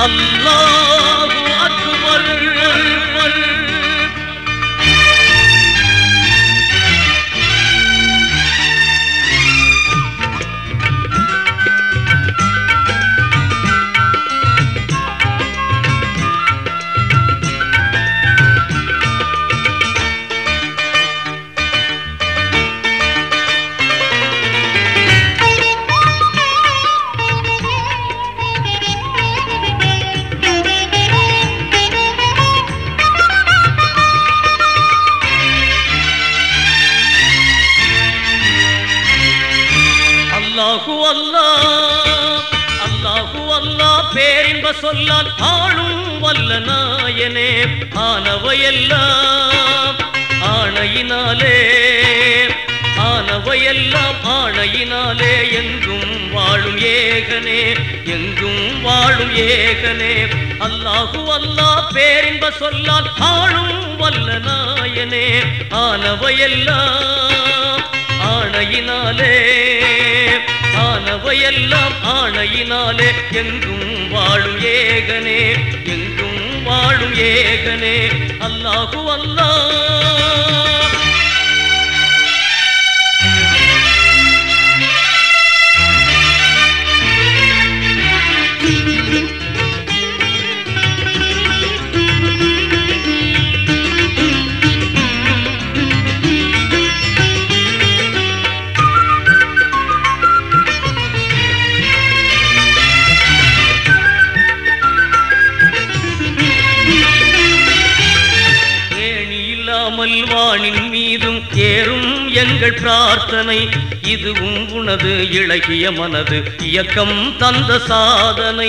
அல்லாஹு அக்பர் அல்லாஹு அல்லாஹ் அல்லாஹு அல்லாஹ் பேரின்ப சொல்லால் ஆளும் வல்ல நாயனே ஆனவையெல்லாம் ஆணையினாலே ஆனவையெல்லாம் ஆணையினாலே எங்கும் வாழும் ஏகனே எங்கும் வாழும் ஏகனே அல்லாஹு அல்லாஹ் பேரின்ப சொல்லால் ஆளும் வல்ல நாயனே ஆனவையெல்லாம் ஆணையினாலே ஆனவையெல்லாம் ஆணையினாலே எங்கும் வாழும் ஏகனே எங்கும் வாழும் ஏகனே அல்லாஹு அல்லாஹ் ஏணி இல்லாமல் வானின் மீதும் ஏறும் எங்கள் பிரார்த்தனை இதுவும் உனது இளகிய மனது இயக்கம் தந்த சாதனை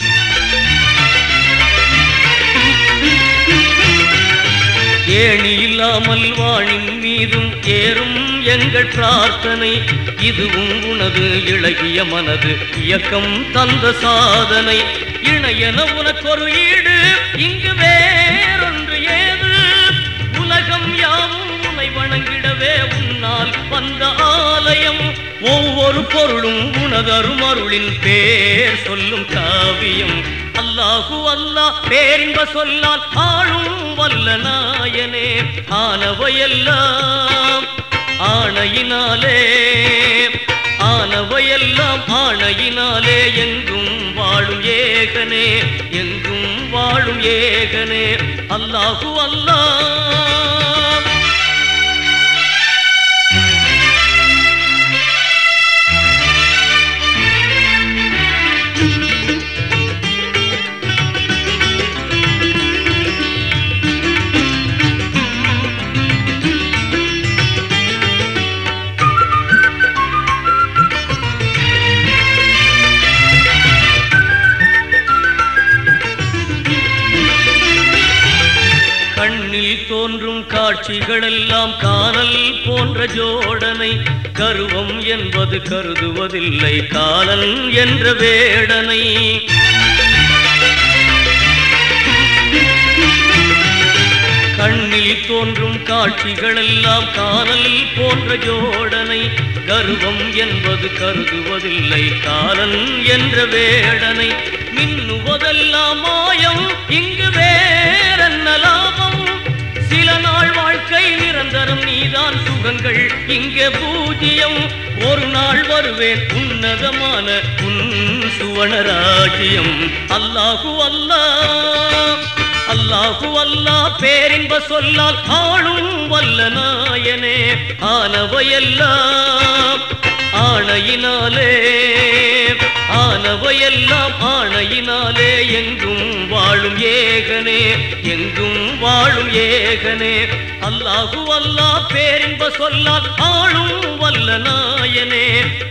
ஏணி இல்லாமல் வானின் மீதும் ஏறும் எங்கள் பிரார்த்தனை இதுவும் உனது இளகிய மனது இயக்கம் தந்த சாதனை இணையன உனக்கொரு ஈடு இங்கு வேறொன்று ஏது உலகம் யாவும் உன்னை வணங்கிடவே உன்னால் வந்த ஆலயம் ஒவ்வொரு பொருளும் உனதரும் அருளின் பேர் சொல்லும் காவியம் அல்லாஹு அல்லாஹ் பேரின்ப சொல்லால் ஆளும் வல்ல நாயனே ஆனவையெல்லாம் ஆணையினாலே ஆனவையெல்லாம் ஆணையினாலே எங்கும் வாழும் ஏகனே எங்கும் வாழும் ஏகனே அல்லாஹு அல்லாஹ் கண்ணில் தோன்றும் காட்சிகளெல்லாம் காணல் போன்ற ஜோடனை கருவம் என்பது கருதுவதில்லை காலன் என்ற வேடனை கண்ணில் தோன்றும் காட்சிகளெல்லாம் காணல் போன்ற ஜோடனை கர்வம் என்பது கருதுவதில்லை காலன் என்ற வேடனை மின்னுவதெல்லாம் மாயம் இங்கு வேறென்ன லாபம் சில நாள் வாழ்க்கை நிரந்தரம் நீதான் சுகங்கள் இங்கே பூஜ்யம் ஒரு நாள் வருவேன் உன்னதமான உன் சுவனராஜ்யம் அல்லாஹு அல்லாஹ் அல்லாஹு அல்லாஹ் பேரின்ப சொல்லால் ஆளும் வல்ல நாயனே ஆனவையெல்லாம் ஆணையினாலே ஆனவையெல்லாம் ஆணையினாலே எங்கும் வாழும் ஏகனே எங்கும் வாழும் ஏகனே அல்லாஹு அல்லாஹ் பேரின்ப சொல்லால் ஆளும் வல்ல நாயனே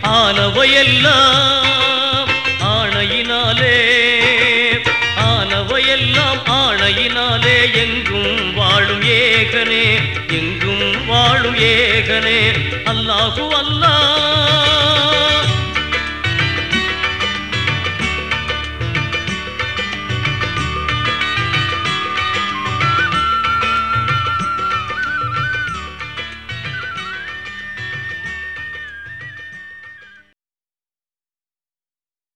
ஆனவையெல்லாம் ஆணையினாலே ஆனவையெல்லாம் ஆணையினாலே எங்கும் வாழும் ஏகனே எங்கும் வாழும் ஏகனே அல்லாஹு அல்லாஹ்